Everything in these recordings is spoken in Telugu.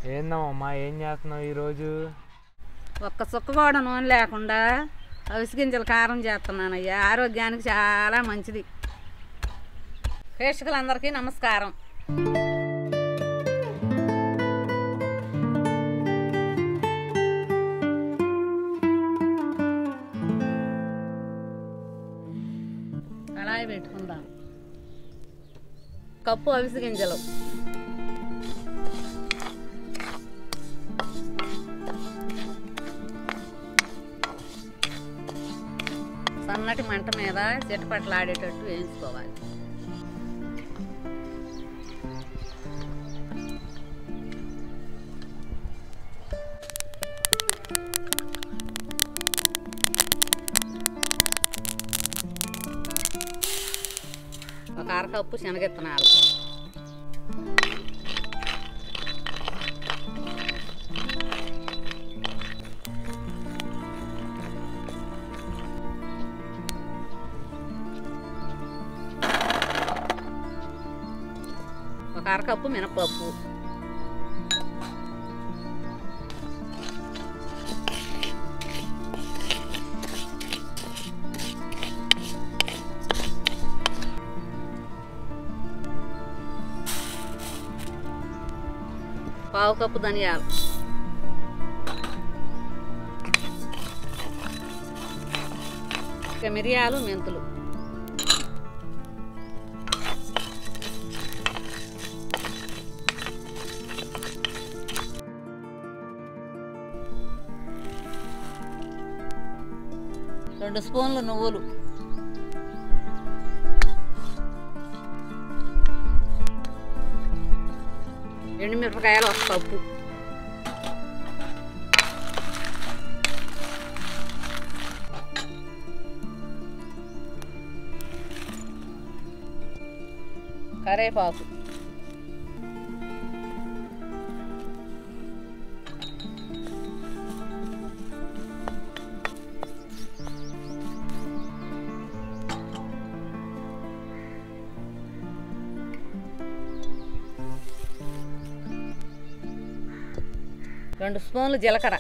ఏందమ్మా ఏం చేస్తున్నావు ఈరోజు ఒక్క చుక్క కూడా నూనె లేకుండా అవిసి గింజల కారం చేస్తున్నానయ్యా ఆరోగ్యానికి చాలా మంచిది ప్రేక్షకులందరికీ నమస్కారం కళాయి పెట్టుకుందాం కప్పు అవిసి గింజలు సన్నటి మంట మీద చిటపట్లాడేటట్టు వేయించుకోవాలి ఒక అరకప్పు శనగెత్తనాలు ఒక అరకప్పు మినపప్పు పావు కప్పు ధనియాలు ఇక మిరియాలు మెంతులు రెండు స్పూన్లు నువ్వులు ఎండుమిరపకాయలు ఒక కప్పు కరేపాకు రెండు స్పూన్లు జీలకర్ర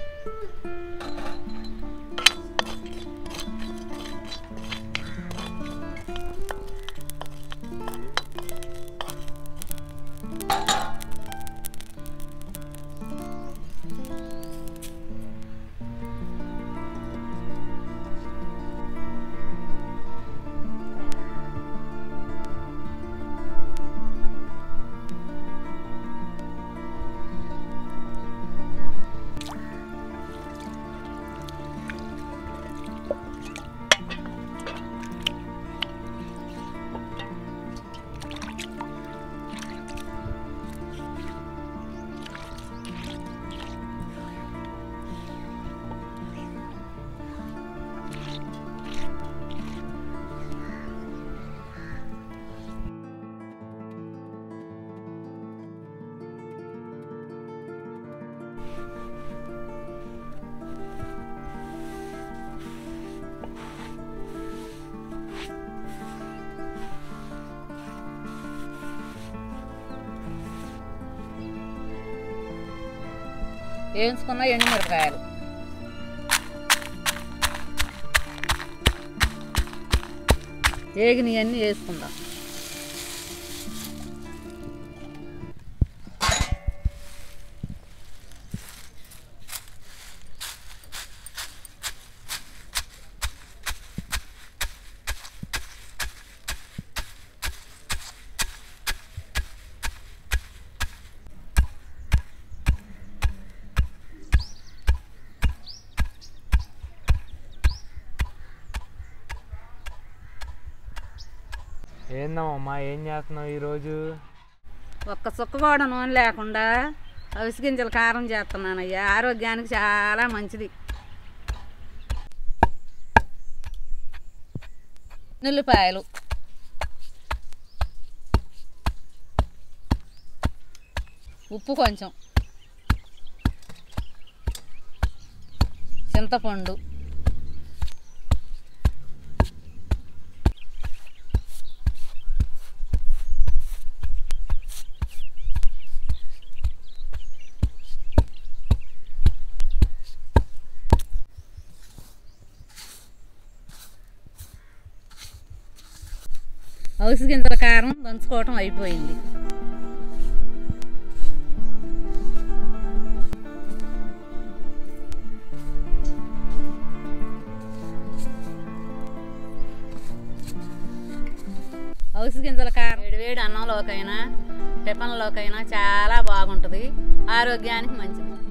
వేయించుకున్న ఎండుమిరపకాయలు వేగినవి అన్నీ వేసుకుందాం ఏందమ్మా ఏం చేస్తున్నావు ఈరోజు ఒక్క చుక్క కూడా నూనె లేకుండా అవిసి గింజల కారం చేస్తున్నానయ్యా ఆరోగ్యానికి చాలా మంచిది ఉల్లిపాయలు ఉప్పు కొంచెం చింతపండు అవిసి గింజల కారం దంచుకోవటం అయిపోయింది అవిసి గింజల కారం వేడి వేడి అన్నంలోకైనా టిఫన్లోకైనా చాలా బాగుంటుంది ఆరోగ్యానికి మంచిది